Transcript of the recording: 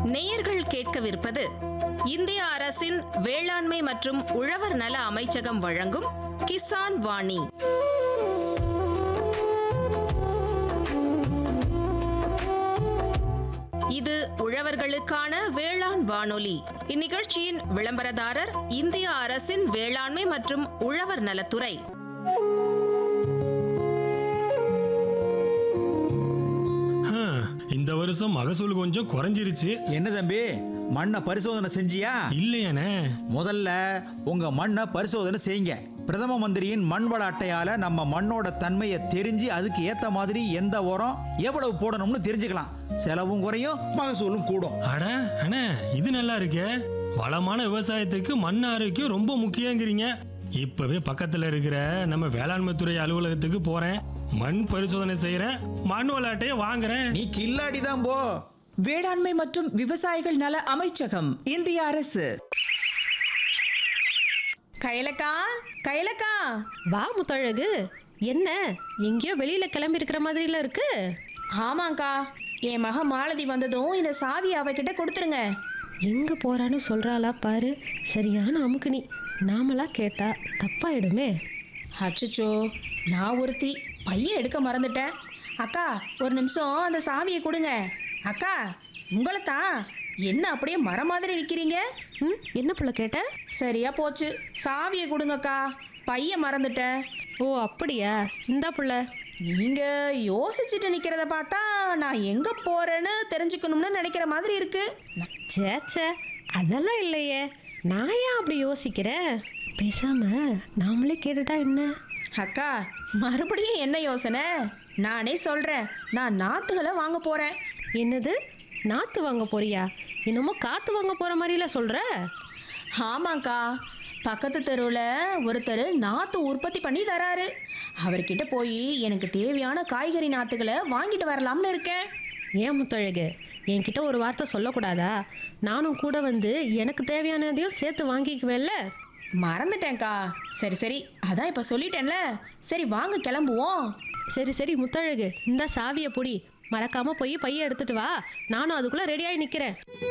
நேயர்கள் கேட்கவிருப்பது இந்திய அரசின் வேளாண்மை மற்றும் உழவர் நல அமைச்சகம் வழங்கும் கிசான் வாணி இது உழவர்களுக்கான வேளாண் வானொலி இந்நிகழ்ச்சியின் விளம்பரதாரர் இந்திய அரசின் வேளாண்மை மற்றும் உழவர் நலத்துறை ஹம், இந்த வருஷம் மகசூல் கொஞ்சம் குறைஞ்சிருச்சு என்ன தம்பி மண்ணை பரிசோதனை செஞ்சியா இல்லையானே முதல்ல உங்க மண்ணை பரிசோதனை செய்யுங்க பிரதம மந்திரியின் மண் வள அட்டையால நம்ம மண்ணோட தன்மையை தெரிஞ்சு அதுக்கு ஏத்த மாதிரி எந்த உரம் எவ்வளவு போடணும்னு தெரிஞ்சுக்கலாம் செலவும் குறையும் மகசூலும் கூடும் அட அண்ணே இது நல்லா இருக்கே வளமான விவசாயத்துக்கு மண் ஆரோக்கியம் ரொம்ப முக்கியங்கிறீங்க இப்பவே பக்கத்துல இருக்கிற நம்ம வேளாண்மை துறை அலுவலகத்துக்கு போறேன் மண் பரிசோதனை செய்யறேன் மண் விளையாட்டையே வாங்குறேன் நீ கில்லாடி தான் போ வேளாண்மை மற்றும் விவசாயிகள் நல அமைச்சகம் இந்திய அரசு கையலக்கா கையலக்கா வா முத்தழகு என்ன எங்கேயோ வெளியில கிளம்பி இருக்கிற மாதிரில இருக்கு ஆமாங்க்கா என் மக மாலதி வந்ததும் இந்த சாவியை அவகிட்ட கொடுத்துருங்க எங்க போறான்னு சொல்றாளா பாரு சரியான அமுக்குனி நாமளா கேட்டா தப்பாயிடுமே அச்சச்சோ நான் ஒருத்தி பையன் எடுக்க மறந்துட்டேன் அக்கா ஒரு நிமிஷம் அந்த சாவியை கொடுங்க அக்கா உங்களை தான் என்ன அப்படியே மரம் மாதிரி நிற்கிறீங்க ம் என்ன புள்ள கேட்ட சரியா போச்சு சாவியை கொடுங்கக்கா பையன் மறந்துட்டேன் ஓ அப்படியா இந்தா புள்ள நீங்க யோசிச்சுட்டு நிக்கிறத பார்த்தா நான் எங்க போறேன்னு தெரிஞ்சுக்கணும்னு நினைக்கிற மாதிரி இருக்கு ச்சே ச்சே அதெல்லாம் இல்லையே நான் ஏன் அப்படி யோசிக்கிறேன் பேசாம நாமளே கேட்டுட்டா என்ன அக்கா மறுபடியும் என்ன யோசனை நானே சொல்றேன் நான் நாத்துகளை வாங்க போறேன் என்னது நாத்து வாங்க போறியா என்னமோ காத்து வாங்க போற மாதிரில சொல்ற ஆமாங்க்கா பக்கத்து தெருவில் ஒருத்தர் நாத்து உற்பத்தி பண்ணி தராரு அவர்கிட்ட போய் எனக்கு தேவையான காய்கறி நாத்துகளை வாங்கிட்டு வரலாம்னு இருக்கேன் ஏன் முத்தழகு என்கிட்ட ஒரு வார்த்தை சொல்லக்கூடாதா நானும் கூட வந்து எனக்கு தேவையானதையும் சேர்த்து வாங்கிக்குவேன்ல மறந்துட்டேன்க்கா சரி சரி அதான் இப்போ சொல்லிட்டேன்ல சரி வாங்க கிளம்புவோம் சரி சரி முத்தழகு இந்த சாவியை பொடி மறக்காம போய் பைய எடுத்துட்டு வா நானும் அதுக்குள்ள ரெடியாகி நிக்கிறேன்